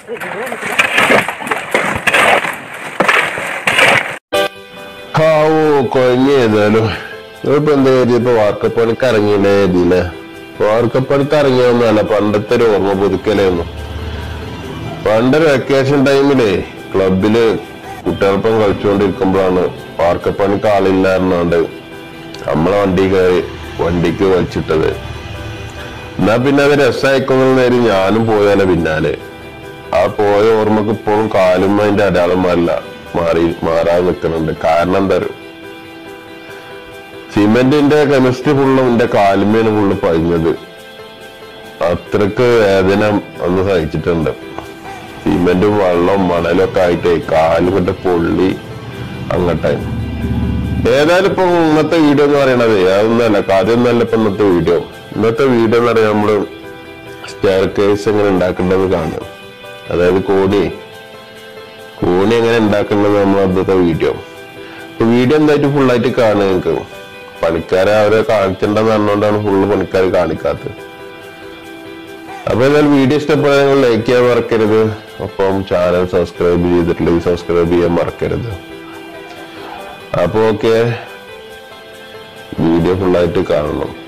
ഹാവോ കൊഞ്ഞ ഏതായാലും ഇപ്പൊ എന്താ ഇപ്പൊ വാർക്കപ്പണിക്ക് ഇറങ്ങിയില്ലേ ഇതില് വാർക്കപ്പണിക്ക് ഇറങ്ങിയൊന്നുമല്ല പണ്ടത്തെ ഒരു ഓർമ്മ പുതുക്കലായിരുന്നു പണ്ടൊരു വെക്കേഷൻ ടൈമില് ക്ലബില് കുട്ടികൾപ്പം കളിച്ചുകൊണ്ടിരിക്കുമ്പോഴാണ് വാർക്കപ്പണിക്ക് ആളില്ലായിരുന്നോണ്ട് നമ്മളെ വണ്ടി കയറി വണ്ടിക്ക് വലിച്ചിട്ടത് എന്നാ പിന്നെ അത് രസമായിക്കുന്ന നേരം ഞാനും പോയാലോ പിന്നാലെ ആ പോയ ഓർമ്മക്ക് ഇപ്പോഴും കാലും അതിന്റെ അടയാളം മാറില്ല മാറി മാറാതെ നിൽക്കുന്നുണ്ട് കാരണം എന്താ അറിയോ? സിമെന്റിന്റെ കെമിസ്ട്രി ഫുള്ളും എന്റെ കാലുമേന് ഫുള്ള് പഴിഞ്ഞത് അത്രക്ക് വേദന ഒന്ന് സഹിച്ചിട്ടുണ്ട് സിമെന്റും വെള്ളവും മണലും ഒക്കെ ആയിട്ടേ കാലും കൊണ്ട് പൊള്ളി അങ്ങട്ടായി ഏതായാലും ഇപ്പൊ ഇന്നത്തെ വീഡിയോ എന്ന് പറയണത് അതൊന്നല്ല കാര്യമൊന്നല്ല ഇപ്പൊ ഇന്നത്തെ വീഡിയോ ഇന്നത്തെ വീഡിയോ എന്ന് പറയാൻ നമ്മള് സ്റ്റെയർ കേസ് എങ്ങനെ ഉണ്ടാക്കേണ്ടത് കാണുക അതായത് കോണി കോണി എങ്ങനെ ഉണ്ടാക്കേണ്ടത് നമ്മൾ അന്നത്തെ വീഡിയോ ഇപ്പൊ വീഡിയോ എന്തായിട്ട് ഫുള്ളായിട്ട് കാണുക നിങ്ങൾക്ക് പണിക്കാരെ അവരെ കാണിച്ചിട്ടുണ്ടെന്ന് പറഞ്ഞുകൊണ്ടാണ് ഫുള്ള് പണിക്കാർ കാണിക്കാത്തത് അപ്പൊ ഏതായാലും വീഡിയോ ഇഷ്ടപ്പെടാൻ നിങ്ങൾ ലൈക്ക് ചെയ്യാൻ മറക്കരുത് ഒപ്പം ചാനൽ സബ്സ്ക്രൈബ് ചെയ്തിട്ടില്ലെങ്കിൽ സബ്സ്ക്രൈബ് ചെയ്യാൻ മറക്കരുത് അപ്പൊ ഓക്കെ വീഡിയോ ഫുള്ളായിട്ട് കാണണം